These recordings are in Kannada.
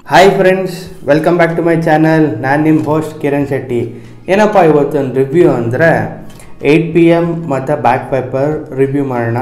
hi friends welcome back to my channel ನಾನು ನಿಮ್ಮ ಹೋಸ್ಟ್ ಕಿರಣ್ ಶೆಟ್ಟಿ ಏನಪ್ಪ ಇವತ್ತೊಂದು ರಿವ್ಯೂ ಅಂದರೆ ಏಯ್ಟ್ ಪಿ ಎಮ್ ಮತ್ತು ಬ್ಯಾಕ್ ಪೇಪರ್ ರಿವ್ಯೂ ಮಾಡೋಣ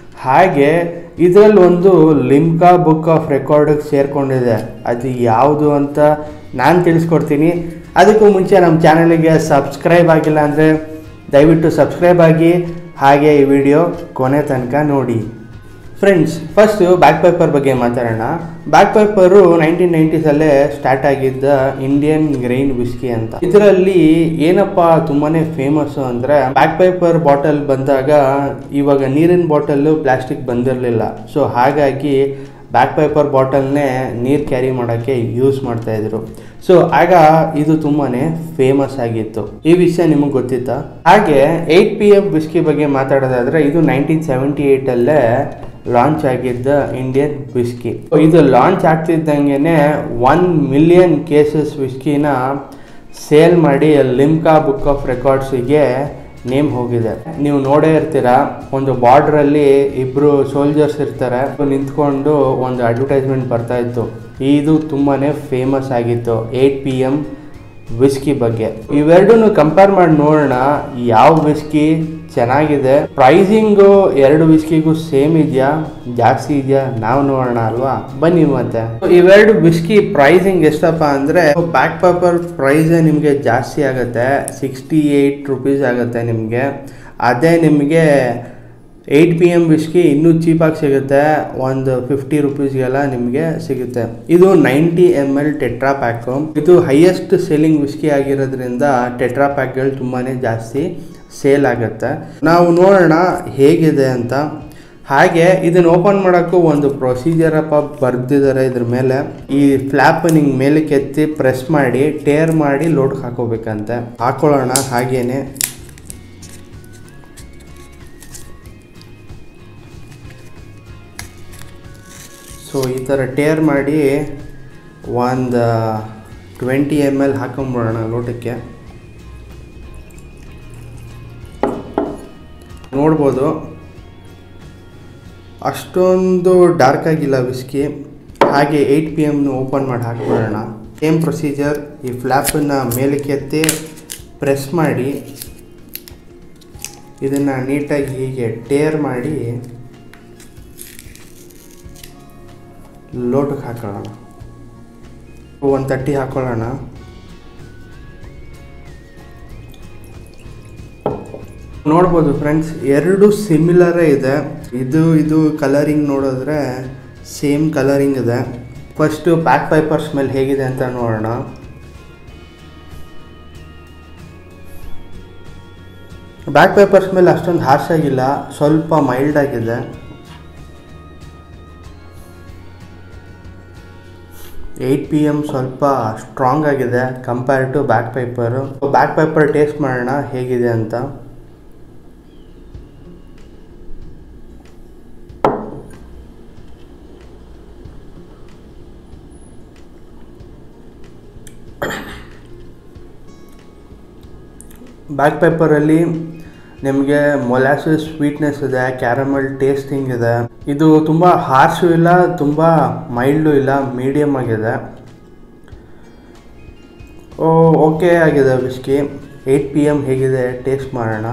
ಹಾಗೆ ಇದರಲ್ಲಿ ಒಂದು ಲಿಮ್ಕಾ ಬುಕ್ ಆಫ್ ರೆಕಾರ್ಡಿಗೆ ಸೇರಿಕೊಂಡಿದೆ ಅದು ಯಾವುದು ಅಂತ ನಾನು ತಿಳಿಸ್ಕೊಡ್ತೀನಿ ಅದಕ್ಕೂ ಮುಂಚೆ ನಮ್ಮ ಚಾನಲಿಗೆ ಸಬ್ಸ್ಕ್ರೈಬ್ ಆಗಿಲ್ಲ ಅಂದರೆ ದಯವಿಟ್ಟು ಸಬ್ಸ್ಕ್ರೈಬ್ ಆಗಿ ಹಾಗೆ ಈ ವಿಡಿಯೋ ಕೊನೆ ತನಕ ನೋಡಿ ಫ್ರೆಂಡ್ಸ್ ಫಸ್ಟು ಬ್ಯಾಕ್ ಪೇಪರ್ ಬಗ್ಗೆ ಮಾತಾಡೋಣ ಬ್ಯಾಕ್ ಪೇಪರು ನೈನ್ಟೀನ್ ನೈಂಟೀಸಲ್ಲೇ ಸ್ಟಾರ್ಟ್ ಆಗಿದ್ದ ಇಂಡಿಯನ್ ಗ್ರೈನ್ ವಿಸ್ಕಿ ಅಂತ ಇದರಲ್ಲಿ ಏನಪ್ಪ ತುಂಬಾ ಫೇಮಸ್ಸು ಅಂದರೆ ಬ್ಯಾಕ್ ಪೇಪರ್ ಬಾಟಲ್ ಬಂದಾಗ ಇವಾಗ ನೀರಿನ ಬಾಟಲ್ಲು ಪ್ಲಾಸ್ಟಿಕ್ ಬಂದಿರಲಿಲ್ಲ ಸೊ ಹಾಗಾಗಿ ಬ್ಯಾಕ್ ಪೇಪರ್ ಬಾಟಲ್ನೇ ನೀರು ಕ್ಯಾರಿ ಮಾಡೋಕ್ಕೆ ಯೂಸ್ ಮಾಡ್ತಾಯಿದ್ರು ಸೊ ಆಗ ಇದು ತುಂಬಾ ಫೇಮಸ್ ಆಗಿತ್ತು ಈ ವಿಷಯ ನಿಮಗೆ ಗೊತ್ತಿತ್ತಾ ಹಾಗೆ ಏಯ್ಟ್ ಪಿ ಎಫ್ ವಿಸ್ಕಿ ಬಗ್ಗೆ ಮಾತಾಡೋದಾದ್ರೆ ಇದು ನೈನ್ಟೀನ್ ಸೆವೆಂಟಿ ಏಯ್ಟಲ್ಲೇ ಲಾಂಚ್ ಆಗಿದ್ದ ಇಂಡಿಯನ್ ವಿಸ್ಕಿ ಇದು ಲಾಂಚ್ ಆಗ್ತಿದ್ದಂಗೆ ಒನ್ ಮಿಲಿಯನ್ ಕೇಸಸ್ ವಿಸ್ಕಿನ ಸೇಲ್ ಮಾಡಿ ಲಿಮ್ಕಾ ಬುಕ್ ಆಫ್ ರೆಕಾರ್ಡ್ಸಿಗೆ ನೇಮ್ ಹೋಗಿದೆ ನೀವು ನೋಡೇ ಇರ್ತೀರಾ ಒಂದು ಬಾರ್ಡ್ರಲ್ಲಿ ಇಬ್ರು ಸೋಲ್ಜರ್ಸ್ ಇರ್ತಾರೆ ನಿಂತ್ಕೊಂಡು ಒಂದು ಅಡ್ವರ್ಟೈಸ್ಮೆಂಟ್ ಬರ್ತಾ ಇತ್ತು ಇದು ತುಂಬಾನೇ ಫೇಮಸ್ ಆಗಿತ್ತು ಏಯ್ಟ್ ಪಿ ಎಮ್ ವಿಸ್ಕಿ ಬಗ್ಗೆ ಇವೆರಡನ್ನು ಕಂಪೇರ್ ಮಾಡಿ ನೋಡೋಣ ಯಾವ ವಿಸ್ಕಿ ಚೆನ್ನಾಗಿದೆ ಪ್ರೈಸಿಂಗು ಎರಡು ವಿಸ್ಕಿಗೂ ಸೇಮ್ ಇದೆಯಾ ಜಾಸ್ತಿ ಇದೆಯಾ ನಾವು ನೋಡೋಣ ಅಲ್ವಾ ಬನ್ನಿ ಮತ್ತೆ ಇವೆರಡು ವಿಸ್ಕಿ ಪ್ರೈಸಿಂಗ್ ಎಷ್ಟಪ್ಪ ಅಂದರೆ ಬ್ಯಾಕ್ ಪೇಪರ್ ಪ್ರೈಸ್ ನಿಮಗೆ ಜಾಸ್ತಿ ಆಗುತ್ತೆ ಸಿಕ್ಸ್ಟಿ ಏಯ್ಟ್ ರುಪೀಸ್ ಆಗುತ್ತೆ ನಿಮಗೆ ಅದೇ ನಿಮಗೆ ಏಯ್ಟ್ ಪಿ ಎಮ್ ವಿಸ್ಕಿ ಇನ್ನೂ ಚೀಪಾಗಿ ಸಿಗುತ್ತೆ ಒಂದು ಫಿಫ್ಟಿ ರುಪೀಸ್ಗೆಲ್ಲ ನಿಮಗೆ ಸಿಗುತ್ತೆ ಇದು ninety M L tetra pack ಇದು ಹೈಯೆಸ್ಟ್ ಸೇಲಿಂಗ್ ವಿಸ್ಕಿ ಆಗಿರೋದ್ರಿಂದ ಟೆಟ್ರಾ ಪ್ಯಾಕ್ಗಳು ತುಂಬಾ ಜಾಸ್ತಿ ಸೇಲ್ ಆಗುತ್ತೆ ನಾವು ನೋಡೋಣ ಹೇಗಿದೆ ಅಂತ ಹಾಗೆ ಇದನ್ನು ಓಪನ್ ಮಾಡೋಕ್ಕೂ ಒಂದು ಪ್ರೊಸೀಜರ್ ಅಪ್ಪ ಬರ್ದಿದ್ದಾರೆ ಇದ್ರ ಮೇಲೆ ಈ ಫ್ಲ್ಯಾಪ್ ನಿಂಗೆ ಮೇಲಕ್ಕೆ ಎತ್ತಿ ಪ್ರೆಸ್ ಮಾಡಿ ಟೇರ್ ಮಾಡಿ ಲೋಡ್ಗೆ ಹಾಕೋಬೇಕಂತೆ ಹಾಕೊಳ್ಳೋಣ ಹಾಗೇನೆ ಸೊ ಈ ಥರ ಟೇರ್ ಮಾಡಿ ಒಂದು ಟ್ವೆಂಟಿ ಎಮ್ ಎಲ್ ಹಾಕೊಂಬಿಡೋಣ ಲೋಟಕ್ಕೆ ನೋಡ್ಬೋದು ಅಷ್ಟೊಂದು ಡಾರ್ಕ್ ಆಗಿಲ್ಲ ವಿಸ್ಕಿ ಹಾಗೆ ಏಯ್ಟ್ ಪಿ ಎಮ್ನ ಓಪನ್ ಮಾಡಿ ಹಾಕ್ಬಿಡೋಣ ಸೇಮ್ ಪ್ರೊಸೀಜರ್ ಈ ಫ್ಲ್ಯಾಪನ್ನು ಮೇಲಕ್ಕೆ ಎತ್ತಿ ಪ್ರೆಸ್ ಮಾಡಿ ಇದನ್ನು ನೀಟಾಗಿ ಹೀಗೆ ಟೇರ್ ಮಾಡಿ ಲೋಟಕ್ಕೆ ಹಾಕೊಳ್ಳೋಣ ಒಂದು ತಟ್ಟಿ ಹಾಕೊಳ್ಳೋಣ ನೋಡ್ಬೋದು ಫ್ರೆಂಡ್ಸ್ ಎರಡು ಸಿಮಿಲರೇ ಇದೆ ಇದು ಇದು ಕಲರಿಂಗ್ ನೋಡಿದ್ರೆ ಸೇಮ್ ಕಲರಿಂಗ್ ಇದೆ ಫಸ್ಟು ಪ್ಯಾಕ್ ಪೈಪರ್ ಸ್ಮೆಲ್ ಹೇಗಿದೆ ಅಂತ ನೋಡೋಣ ಬ್ಯಾಕ್ ಪೇಪರ್ ಸ್ಮೆಲ್ ಅಷ್ಟೊಂದು ಹಾರ್ಶ್ ಆಗಿಲ್ಲ ಸ್ವಲ್ಪ ಮೈಲ್ಡ್ ಆಗಿದೆ ಏಯ್ಟ್ ಪಿ ಎಮ್ ಸ್ವಲ್ಪ ಸ್ಟ್ರಾಂಗ್ ಆಗಿದೆ compare to Bagpiper Bagpiper taste ಮಾಡೋಣ ಹೇಗಿದೆ ಅಂತ ಬ್ಯಾಕ್ ಪೇಪರಲ್ಲಿ ನಿಮಗೆ ಮೊಲಾಸಸ್ ಸ್ವೀಟ್ನೆಸ್ ಇದೆ ಕ್ಯಾರಮಲ್ ಟೇಸ್ಟಿಂಗ್ ಇದೆ ಇದು ತುಂಬ ಹಾರ್ಶು ಇಲ್ಲ ತುಂಬ ಮೈಲ್ಡು ಇಲ್ಲ ಮೀಡಿಯಮ್ ಆಗಿದೆ ಓ ಓಕೆ ಆಗಿದೆ ವಿಸ್ಕಿ ಏಯ್ಟ್ ಪಿ ಎಮ್ ಹೇಗಿದೆ ಟೇಸ್ಟ್ ಮಾಡೋಣ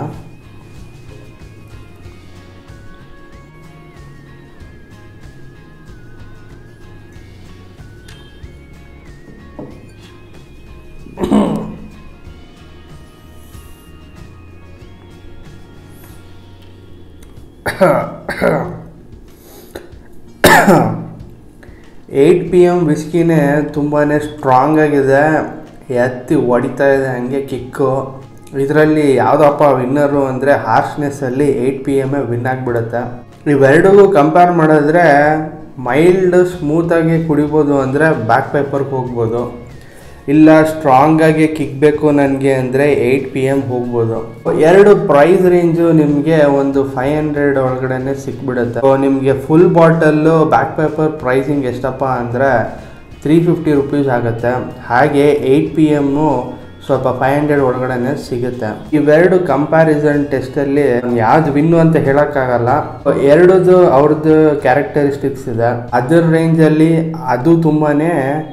ಏಯ್ಟ್ ಪಿ ಎಮ್ ವಿಸ್ಕಿನೇ ತುಂಬಾ ಸ್ಟ್ರಾಂಗ್ ಆಗಿದೆ ಎತ್ತಿ ಹೊಡಿತಾ ಇದೆ ಹಂಗೆ ಕಿಕ್ಕು ಇದರಲ್ಲಿ ಯಾವುದಪ್ಪ ವಿನ್ನರು ಅಂದರೆ ಹಾರ್ಶ್ನೆಸ್ಸಲ್ಲಿ ಏಯ್ಟ್ ಪಿ ಎಮ್ಮೇ ವಿನ್ ಆಗಿಬಿಡುತ್ತೆ ಇವೆರಡಿಗೂ ಕಂಪೇರ್ ಮಾಡಿದ್ರೆ ಮೈಲ್ಡ್ ಸ್ಮೂತಾಗಿ ಕುಡಿಬೋದು ಅಂದರೆ ಬ್ಯಾಕ್ ಪೇಪರ್ಗೆ ಹೋಗ್ಬೋದು ಇಲ್ಲ ಸ್ಟ್ರಾಂಗಾಗಿ ಕಿಕ್ಬೇಕು ನನಗೆ ಅಂದರೆ ಏಯ್ಟ್ ಪಿ ಎಮ್ ಹೋಗ್ಬೋದು ಎರಡು ಪ್ರೈಸ್ ರೇಂಜು ನಿಮಗೆ ಒಂದು ಫೈವ್ ಹಂಡ್ರೆಡ್ ಒಳಗಡೆ ಸಿಕ್ಬಿಡುತ್ತೆ ಸೊ ನಿಮಗೆ full bottle Bagpiper pricing ಎಷ್ಟಪ್ಪ ಅಂದರೆ ತ್ರೀ ಫಿಫ್ಟಿ ರುಪೀಸ್ ಆಗುತ್ತೆ ಹಾಗೆ ಏಯ್ಟ್ ಪಿ ಎಮ್ಮು ಸ್ವಲ್ಪ ಫೈವ್ ಹಂಡ್ರೆಡ್ ಒಳಗಡೆ ಸಿಗುತ್ತೆ ಇವೆರಡು ಕಂಪ್ಯಾರಿಸನ್ ಟೆಸ್ಟಲ್ಲಿ ಯಾವ್ದು ವಿನ್ನು ಅಂತ ಹೇಳೋಕ್ಕಾಗಲ್ಲ ಎರಡದು ಅವ್ರದ್ದು ಕ್ಯಾರೆಕ್ಟರಿಸ್ಟಿಕ್ಸ್ ಇದೆ ಅದರ ರೇಂಜಲ್ಲಿ ಅದು ತುಂಬಾನೇ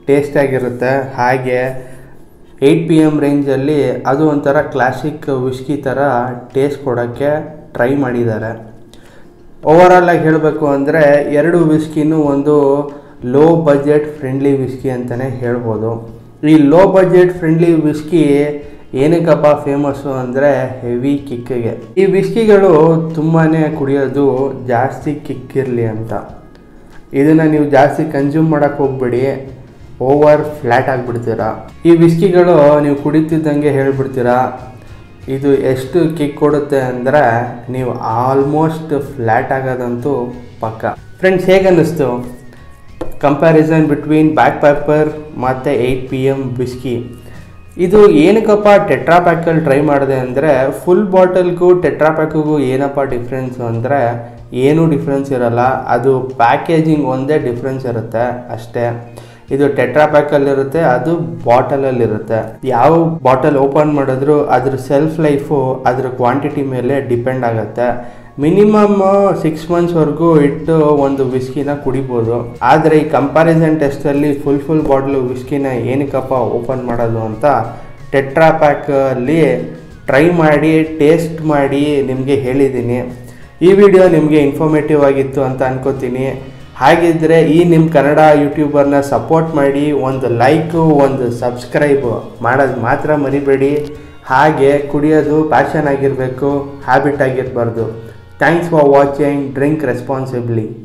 ಟೇಸ್ಟಾಗಿರುತ್ತೆ ಹಾಗೆ ಏಯ್ಟ್ ಪಿ ಎಮ್ ರೇಂಜಲ್ಲಿ ಅದು ಒಂಥರ ಕ್ಲಾಸಿಕ್ ವಿಸ್ಕಿ ಥರ ಟೇಸ್ಟ್ ಕೊಡೋಕ್ಕೆ ಟ್ರೈ ಮಾಡಿದ್ದಾರೆ ಓವರಾಲ್ ಆಗಿ ಹೇಳಬೇಕು ಅಂದರೆ ಎರಡು ವಿಸ್ಕಿನೂ ಒಂದು ಲೋ ಬಜೆಟ್ ಫ್ರೆಂಡ್ಲಿ ವಿಸ್ಕಿ ಅಂತಲೇ ಹೇಳ್ಬೋದು ಈ ಲೋ ಬಜೆಟ್ ಫ್ರೆಂಡ್ಲಿ ವಿಸ್ಕಿ ಏನಕ್ಕಪ್ಪ ಫೇಮಸ್ಸು ಅಂದರೆ ಹೆವಿ ಕಿಕ್ಕಿಗೆ ಈ ವಿಸ್ಕಿಗಳು ತುಂಬಾ ಕುಡಿಯೋದು ಜಾಸ್ತಿ ಕಿಕ್ ಇರಲಿ ಅಂತ ಇದನ್ನು ನೀವು ಜಾಸ್ತಿ ಕನ್ಸ್ಯೂಮ್ ಮಾಡೋಕ್ಕೆ ಹೋಗ್ಬೇಡಿ ಓವರ್ ಫ್ಲ್ಯಾಟ್ ಆಗಿಬಿಡ್ತೀರಾ ಈ ವಿಸ್ಕಿಗಳು ನೀವು ಕುಡಿತಿದ್ದಂಗೆ ಹೇಳ್ಬಿಡ್ತೀರಾ ಇದು ಎಷ್ಟು ಕಿಕ್ ಕೊಡುತ್ತೆ ಅಂದರೆ ನೀವು ಆಲ್ಮೋಸ್ಟ್ ಫ್ಲ್ಯಾಟ್ ಆಗೋದಂತೂ ಪಕ್ಕ ಫ್ರೆಂಡ್ಸ್ ಹೇಗೆ ಅನ್ನಿಸ್ತು ಕಂಪ್ಯಾರಿಸನ್ ಬಿಟ್ವೀನ್ ಬ್ಯಾಕ್ ಪೇಪರ್ ಮತ್ತು ಏಯ್ಟ್ ಪಿ ಎಮ್ ವಿಸ್ಕಿ ಇದು ಏನಕ್ಕಪ್ಪ ಟೆಟ್ರಾ ಪ್ಯಾಕಲ್ಲಿ ಟ್ರೈ ಮಾಡಿದೆ ಅಂದರೆ ಫುಲ್ ಬಾಟಲ್ಗೂ ಟೆಟ್ರಾ ಪ್ಯಾಕಿಗೂ ಏನಪ್ಪ ಡಿಫ್ರೆನ್ಸು ಅಂದರೆ ಏನೂ ಡಿಫ್ರೆನ್ಸ್ ಇರಲ್ಲ ಅದು ಪ್ಯಾಕೇಜಿಂಗ್ ಒಂದೇ ಡಿಫ್ರೆನ್ಸ್ ಇರುತ್ತೆ ಅಷ್ಟೇ ಇದು ಟೆಟ್ರಾ ಪ್ಯಾಕಲ್ಲಿರುತ್ತೆ ಅದು ಬಾಟಲಲ್ಲಿರುತ್ತೆ ಯಾವ ಬಾಟಲ್ ಓಪನ್ ಮಾಡಿದ್ರು ಅದ್ರ ಸೆಲ್ಫ್ ಲೈಫು ಅದ್ರ ಕ್ವಾಂಟಿಟಿ ಮೇಲೆ ಡಿಪೆಂಡ್ ಆಗುತ್ತೆ ಮಿನಿಮಮ್ ಸಿಕ್ಸ್ ಮಂತ್ಸ್ವರೆಗೂ ಇಟ್ಟು ಒಂದು ವಿಸ್ಕಿನ ಕುಡಿಬೋದು ಆದರೆ ಈ ಕಂಪ್ಯಾರಿಸನ್ ಟೆಸ್ಟಲ್ಲಿ ಫುಲ್ ಫುಲ್ ಬಾಟ್ಲು ವಿಸ್ಕಿನ ಏನಕ್ಕಪ್ಪ ಓಪನ್ ಮಾಡೋದು ಅಂತ ಟೆಟ್ರಾ ಪ್ಯಾಕಲ್ಲಿ ಟ್ರೈ ಮಾಡಿ ಟೇಸ್ಟ್ ಮಾಡಿ ನಿಮಗೆ ಹೇಳಿದ್ದೀನಿ ಈ ವಿಡಿಯೋ ನಿಮಗೆ ಇನ್ಫಾರ್ಮೇಟಿವ್ ಆಗಿತ್ತು ಅಂತ ಅನ್ಕೋತೀನಿ ಹಾಗಿದ್ದರೆ ಈ ನಿಮ್ಮ ಕನ್ನಡ ಯೂಟ್ಯೂಬರ್ನ ಸಪೋರ್ಟ್ ಮಾಡಿ ಒಂದು ಲೈಕು ಒಂದು ಸಬ್ಸ್ಕ್ರೈಬ್ ಮಾಡೋದು ಮಾತ್ರ ಮರಿಬೇಡಿ ಹಾಗೆ ಕುಡಿಯೋದು ಪ್ಯಾಷನ್ ಆಗಿರಬೇಕು ಹ್ಯಾಬಿಟ್ ಆಗಿರಬಾರ್ದು thanks for watching drink responsibly